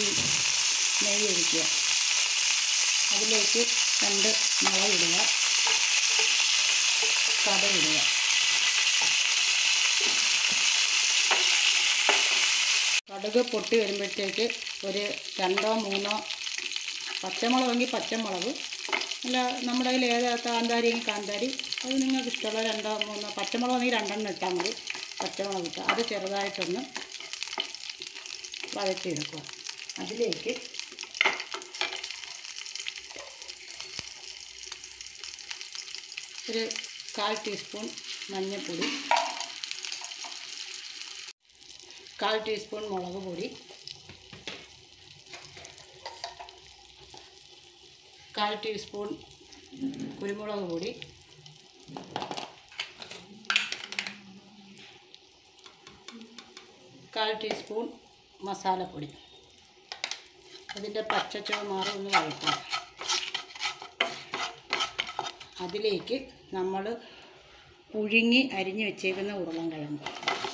നെയ്യ് ഒഴിക്കുക അതിലേക്ക് രണ്ട് മുളകിടുക കടയിടുക കടുക് പൊട്ടി വരുമ്പോഴത്തേക്ക് ഒരു രണ്ടോ മൂന്നോ പച്ചമുളകെങ്കിൽ പച്ചമുളക് അല്ല നമ്മുടെ കയ്യിൽ ഏത് കാന്താരിയെങ്കിൽ കാന്താരി അത് നിങ്ങൾക്ക് ഇഷ്ടമുള്ള രണ്ടോ മൂന്നോ പച്ചമുളകാണെങ്കിൽ രണ്ടെണ്ണം ഇട്ടാൽ മതി പച്ചമുളക് ഇട്ടാൽ അത് ചെറുതായിട്ടൊന്ന് വഴറ്റിയെടുക്കുക അതിലേക്ക് ഒരു കാൽ ടീസ്പൂൺ മഞ്ഞൾപ്പൊടി കാൽ ടീസ്പൂൺ മുളക് പൊടി കാൽ ടീസ്പൂൺ കുരുമുളക് പൊടി കാൽ ടീസ്പൂൺ മസാലപ്പൊടി അതിൻ്റെ പച്ചച്ചുവ മാറി ഒന്ന് വഴറ്റണം അതിലേക്ക് നമ്മൾ പുഴുങ്ങി അരിഞ്ഞ് വെച്ചേക്കുന്ന ഉരുളൻ കിഴങ്ങ്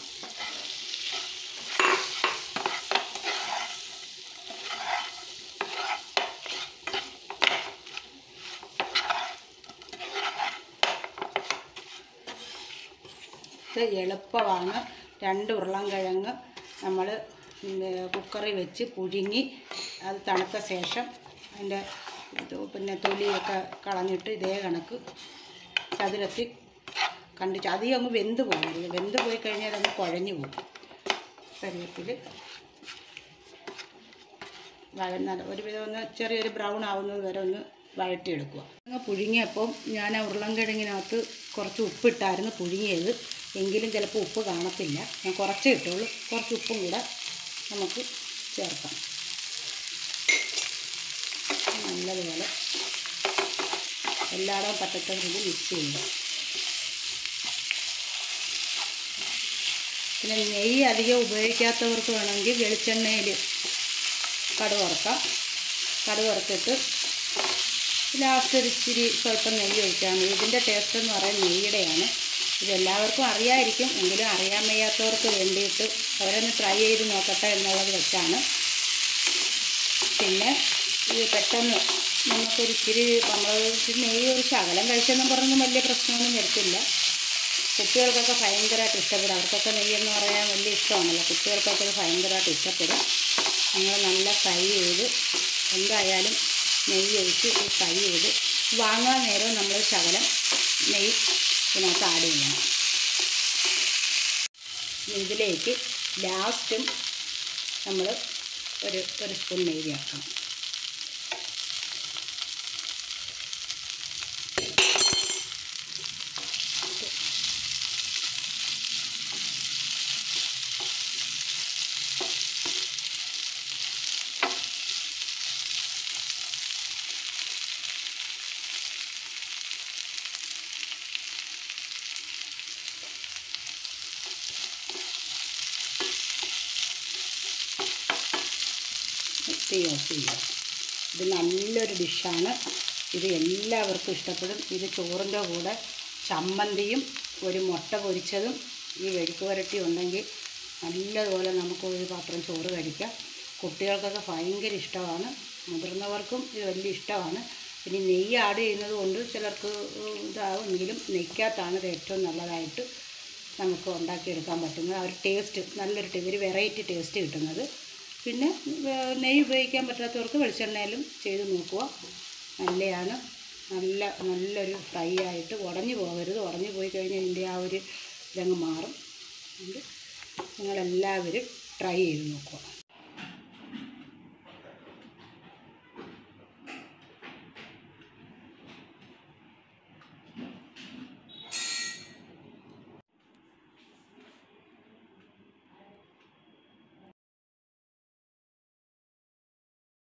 ഇത് എളുപ്പമാണ് രണ്ട് ഉരുളൻ കിഴങ്ങ് നമ്മൾ കുക്കറിൽ വെച്ച് പുഴുങ്ങി അത് തണുത്ത ശേഷം അതിൻ്റെ ഇത് പിന്നെ തൊലിയൊക്കെ കളഞ്ഞിട്ട് ഇതേ കണക്ക് ചതുരത്തിൽ കണ്ടിച്ച് അധികം അങ്ങ് വെന്ത് പോകരുത് വെന്ത് പോയി കഴിഞ്ഞാൽ അങ്ങ് കുഴഞ്ഞു പോകും ശരീരത്തിൽ വഴന്ന ഒരുവിധം ഒന്ന് ചെറിയൊരു ബ്രൗൺ ആവുന്നത് വരെ ഒന്ന് വഴറ്റിയെടുക്കുക അങ്ങ് പുഴുങ്ങിയപ്പം ഞാൻ ആ ഉരുളൻകിഴങ്ങിനകത്ത് കുറച്ച് ഉപ്പിട്ടായിരുന്നു പുഴുങ്ങിയത് എങ്കിലും ചിലപ്പോൾ ഉപ്പ് കാണത്തില്ല ഞാൻ കുറച്ചേ ഇട്ടുള്ളൂ കുറച്ച് ഉപ്പും കൂടെ നമുക്ക് ചേർക്കാം നല്ലതുപോലെ എല്ലായിടവും പറ്റത്തക്ക രീതി മിക്സ് ചെയ്യുക പിന്നെ നെയ്യ് അധികം ഉപയോഗിക്കാത്തവർക്ക് വേണമെങ്കിൽ വെളിച്ചെണ്ണയിൽ കടുക് വറുക്കാം കടുക് വറുത്തിട്ട് ലാസ്റ്റ് ഒരു ഇച്ചിരി സ്വല്പം നെയ്യ് ഒഴിച്ചാൽ മതി ഇതിൻ്റെ ടേസ്റ്റ് എന്ന് പറയുന്നത് നെയ്യുടെയാണ് ഇതെല്ലാവർക്കും അറിയാമായിരിക്കും എങ്കിലും അറിയാൻ വയ്യാത്തവർക്ക് വേണ്ടിയിട്ട് അവരൊന്ന് ട്രൈ ചെയ്ത് നോക്കട്ടെ എന്നുള്ളത് വെച്ചാണ് പിന്നെ ഇത് പെട്ടെന്ന് നമുക്കൊരു ഇച്ചിരി നമ്മൾ ഇച്ചിരി നെയ്യ് ഒരു ശകലം കഴിച്ചെന്നും പറഞ്ഞൊന്നും വലിയ പ്രശ്നമൊന്നും വരത്തില്ല കുട്ടികൾക്കൊക്കെ ഭയങ്കരമായിട്ട് ഇഷ്ടപ്പെടും അവർക്കൊക്കെ നെയ്യെന്ന് പറയാൻ വലിയ ഇഷ്ടമാണല്ലോ കുട്ടികൾക്കൊക്കെ ഇത് ഭയങ്കരമായിട്ട് ഇഷ്ടപ്പെടും നമ്മൾ നല്ല ഫ്രൈ ചെയ്ത് എന്തായാലും നെയ്യ് ഒഴിച്ച് ഇത് ഫ്രൈ ചെയ്ത് വാങ്ങാൻ നേരം നമ്മൾ ശകലം നെയ്യ് ഇതിനകത്ത് ആഡ് ചെയ്യണം ഇനി ഇതിലേക്ക് ലാസ്റ്റും നമ്മൾ ഒരു ഒരു സ്പൂൺ നെയ്യ് ചേർക്കണം തീ ഓഫ് ചെയ്യുക ഇത് നല്ലൊരു ഡിഷാണ് ഇത് എല്ലാവർക്കും ഇഷ്ടപ്പെടും ഇത് ചോറിൻ്റെ കൂടെ ചമ്മന്തിയും ഒരു മുട്ട പൊരിച്ചതും ഈ വെഴുക്ക് പുരട്ടി ഉണ്ടെങ്കിൽ നല്ലതുപോലെ നമുക്ക് ഒരു പാത്രം ചോറ് കഴിക്കാം കുട്ടികൾക്കൊക്കെ ഭയങ്കര ഇഷ്ടമാണ് മുതിർന്നവർക്കും ഇത് വലിയ ഇഷ്ടമാണ് പിന്നെ നെയ്യ് ആഡ് ചെയ്യുന്നത് കൊണ്ട് ചിലർക്ക് ഇതാവും എങ്കിലും നെയ്ക്കകത്താണ് ഇത് ഏറ്റവും നല്ലതായിട്ട് നമുക്ക് ഉണ്ടാക്കിയെടുക്കാൻ പറ്റുന്നത് ആ ഒരു ടേസ്റ്റ് നല്ലൊരു ടേ- ഒരു വെറൈറ്റി ടേസ്റ്റ് കിട്ടുന്നത് പിന്നെ വേ- നെയ്യ് ഉപയോഗിക്കാൻ പറ്റാത്തവർക്ക് വെളിച്ചെണ്ണയിലും ചെയ്ത് നോക്കുക നല്ലതാണ് നല്ല നല്ലൊരു ഫ്രൈ ആയിട്ട് ഉടഞ്ഞു പോകരുത് ഉടഞ്ഞു പോയി കഴിഞ്ഞാൽ ഇതിൻ്റെ ആ ഒരു ഇതങ്ങ് മാറും അതുകൊണ്ട് നിങ്ങളെല്ലാവരും ട്രൈ ചെയ്ത് നോക്കുക